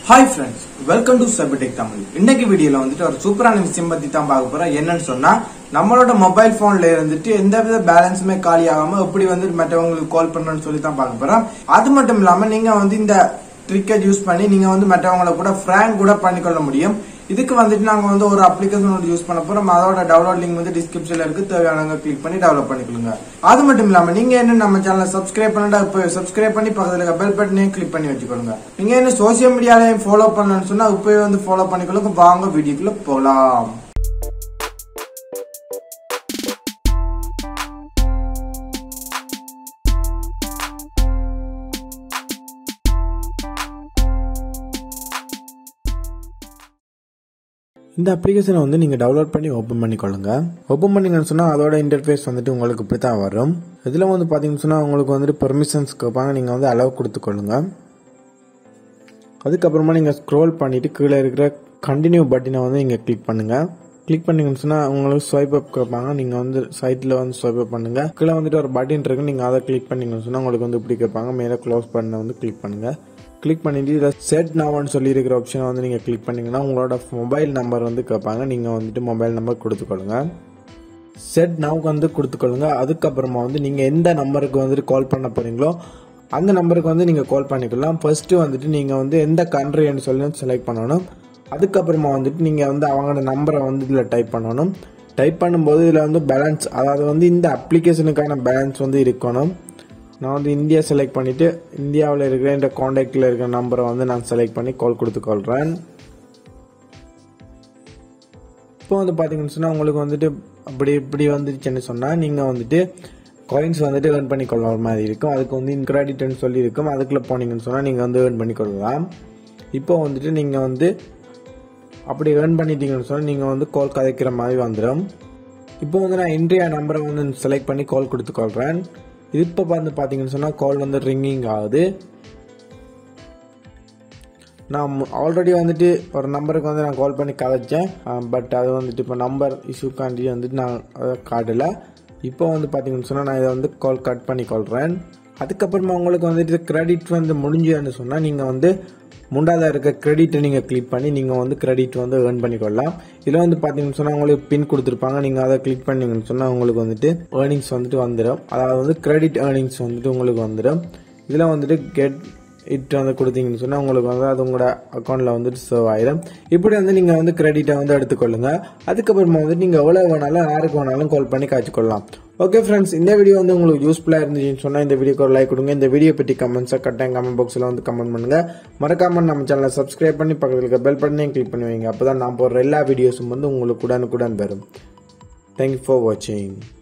hi friends welcome to சபிடெக் தமிழ் இன்னைக்கு வீடியோல வந்துட்டு ஒரு சூப்பரான விஷயம் பத்தி தான் பார்க்க போறோம் என்னன்னு சொன்னா நம்மளோட மொபைல் போன்ல இருந்துட்டு எந்தவித பேலன்ஸுமே காலி ஆகாம எப்படி வந்து மற்றவங்களுக்கு கால் பண்ணணும்னு சொல்லி தான் பார்க்க போறோம் அது மட்டும் இல்லாம நீங்க வந்து இந்த ட்ரிக்கை யூஸ் பண்ணி நீங்க வந்து மற்றவங்கள கூட ஃப்ராங்க் கூட பண்ணிக்கொள்ள முடியும் இதுக்கு வந்துட்டு நாங்க வந்து ஒரு அப்ளிகேஷன் யூஸ் பண்ண போறோம் அதோட டவுன்லோட் லிங்க் வந்து டிஸ்கிரிப்ஷன்ல இருக்கு தேவையானவங்க கிளிக் பண்ணி டெவலப் பண்ணிக்கொள்ளுங்க அது மட்டும் இல்லாம நீங்க என்ன நம்ம சேனலை சப்ஸ்கிரைப் பண்ணா இப்போ சப்ஸ்கிரைப் பண்ணி பக்கத்துல இருக்க பெல் பட்டனையும் கிளிக் பண்ணி வச்சுக்கோங்க நீங்க என்ன சோசியல் மீடியாலையும் ஃபாலோ பண்ணணும்னு சொன்னா இப்பவே வந்து ஃபாலோ பண்ணிக்கொள்ளுங்க வாங்க வீடியோக்குள்ள போலாம் இந்த அப்ளிகேஷனை வந்து நீங்கள் டவுன்லோட் பண்ணி ஓப்பன் பண்ணிக்கொள்ளுங்க ஓப்பன் பண்ணிங்கன்னு சொன்னால் அதோட இன்டர்ஃபேஸ் வந்துட்டு உங்களுக்கு இப்படி தான் வரும் இதில் வந்து பார்த்தீங்கன்னு சொன்னால் உங்களுக்கு வந்துட்டு பெர்மிஷன்ஸ் கேட்பாங்க நீங்கள் வந்து அலோவ் கொடுத்துக்கொள்ளுங்க அதுக்கப்புறமா நீங்கள் ஸ்க்ரோல் பண்ணிவிட்டு கீழே இருக்கிற கண்டினியூ பட்டனை வந்து நீங்கள் கிளிக் பண்ணுங்கள் கிளிக் பண்ணீங்கன்னு சொன்னால் உங்களுக்கு ஸ்வைப் அப் கேட்பாங்க நீங்கள் வந்து சைட்டில் வந்து ஸ்வைப் அப் பண்ணுங்கள் கீழே வந்துட்டு ஒரு பட்டன் இருக்கு நீங்கள் அதை கிளிக் பண்ணீங்கன்னு சொன்னால் உங்களுக்கு வந்து இப்படி கேட்பாங்க மேலே க்ளோஸ் பட்டனை வந்து கிளிக் பண்ணுங்கள் கிளிக் பண்ணிட்டு இதில் செட் நவன்னு சொல்லி இருக்கிற ஆப்ஷனை வந்து நீங்கள் கிளிக் பண்ணிங்கன்னா உங்களோட மொபைல் நம்பர் வந்து கேட்பாங்க நீங்கள் வந்துட்டு மொபைல் நம்பர் கொடுத்துக்கொள்ளுங்க செட் நவுக்கு வந்து கொடுத்துக்கொள்ளுங்க அதுக்கப்புறமா வந்து நீங்கள் எந்த நம்பருக்கு வந்துட்டு கால் பண்ண போகிறீங்களோ அந்த நம்பருக்கு வந்து நீங்கள் கால் பண்ணிக்கலாம் ஃபர்ஸ்ட்டு வந்துட்டு நீங்கள் வந்து எந்த கண்ட்ரின்னு சொல்லி செலக்ட் பண்ணணும் அதுக்கப்புறமா வந்துட்டு நீங்கள் வந்து அவங்களோட நம்பரை வந்து இதில் டைப் பண்ணணும் டைப் பண்ணும்போது இதில் வந்து பேலன்ஸ் அதாவது வந்து இந்த அப்ளிகேஷனுக்கான பேலன்ஸ் வந்து இருக்கணும் நான் வந்து இந்தியா செலக்ட் பண்ணிவிட்டு இந்தியாவில் இருக்கிற இந்த காண்டாக்டில் இருக்கிற நம்பரை வந்து நான் செலக்ட் பண்ணி கால் கொடுத்துக்கொள்கிறேன் இப்போ வந்து பார்த்தீங்கன்னு சொன்னால் உங்களுக்கு வந்துட்டு அப்படி இப்படி வந்துருச்சுன்னு சொன்னால் நீங்கள் வந்துட்டு காயின்ஸ் வந்துட்டு ஏர்ன் பண்ணி கொள்ள மாதிரி இருக்கும் அதுக்கு வந்து கிரெடிட்னு சொல்லி இருக்கும் அதுக்குள்ளே போனீங்கன்னு சொன்னால் நீங்கள் வந்து ஏர்ன் பண்ணி கொள்ளலாம் இப்போ வந்துட்டு நீங்கள் வந்து அப்படி ஏர்ன் பண்ணிட்டீங்கன்னு சொன்னால் நீங்கள் வந்து கால் கதைக்கிற மாதிரி வந்துடும் இப்போ வந்து நான் இந்தியா நம்பரை வந்து செலக்ட் பண்ணி கால் கொடுத்துக்கொள்கிறேன் இப்போ வந்து பார்த்தீங்கன்னு சொன்னால் கால் வந்து ரிங்கிங் ஆகுது நான் ஆல்ரெடி வந்துட்டு ஒரு நம்பருக்கு வந்து நான் கால் பண்ணி கதைச்சேன் பட் அது வந்துட்டு இப்போ நம்பர் இஷ்யூக்காண்டி வந்துட்டு நான் அதை காட்டலை இப்போ வந்து பார்த்தீங்கன்னு சொன்னால் நான் இதை வந்து கால் கட் பண்ணி கொள்கிறேன் அதுக்கப்புறமா உங்களுக்கு வந்துட்டு கிரெடிட் வந்து முடிஞ்சுன்னு சொன்னால் நீங்கள் வந்து முண்டாத இருக்க கிரெடிட்டை நீங்கள் கிளிக் பண்ணி நீங்கள் வந்து கிரெடிட் வந்து ஏர்ன் பண்ணிக்கொள்ளலாம் இதில் வந்து பார்த்தீங்கன்னு சொன்னால் உங்களுக்கு பின் கொடுத்துருப்பாங்க நீங்கள் அதை கிளிக் பண்ணீங்கன்னு சொன்னால் உங்களுக்கு வந்துட்டு ஏர்னிங்ஸ் வந்துட்டு வந்துடும் அதாவது வந்து கிரெடிட் ஏர்னிங்ஸ் வந்துட்டு உங்களுக்கு வந்துடும் இதில் வந்துட்டு கெட் இட் வந்து கொடுத்தீங்கன்னு சொன்னால் உங்களுக்கு வந்து அது உங்களோட அக்கௌண்ட்டில் வந்துட்டு சேவ் ஆயிடும் இப்படி வந்து நீங்கள் வந்து கிரெடிட்டை வந்து எடுத்துக்கொள்ளுங்க அதுக்கப்புறமா வந்து நீங்கள் எவ்வளோ வேணாலும் யாருக்கு வேணாலும் கால் பண்ணி காய்ச்சிக்கொள்ளலாம் ஓகே ஃப்ரெண்ட்ஸ் இந்த வீடியோ வந்து உங்களுக்கு யூஸ்ஃபுல்லாக இருந்துச்சுன்னு சொன்னால் இந்த வீடியோக்கு ஒரு லைக் கொடுங்க இந்த வீடியோ பற்றி கமெண்ட்ஸை கட்டாயம் கமெண்ட் பாக்ஸில் வந்து கமெண்ட் பண்ணுங்கள் மறக்காம நம்ம சேனலை சப்ஸ்கிரைப் பண்ணி பக்கத்தில் இருக்க பெல் பட்டனையும் கிளிக் பண்ணி வைங்க அப்போ தான் நான் போடுற எல்லா வீடியோஸும் வந்து உங்களுக்கு உடனுக்குடன் வரும் தேங்க்யூ ஃபார் வாட்சிங்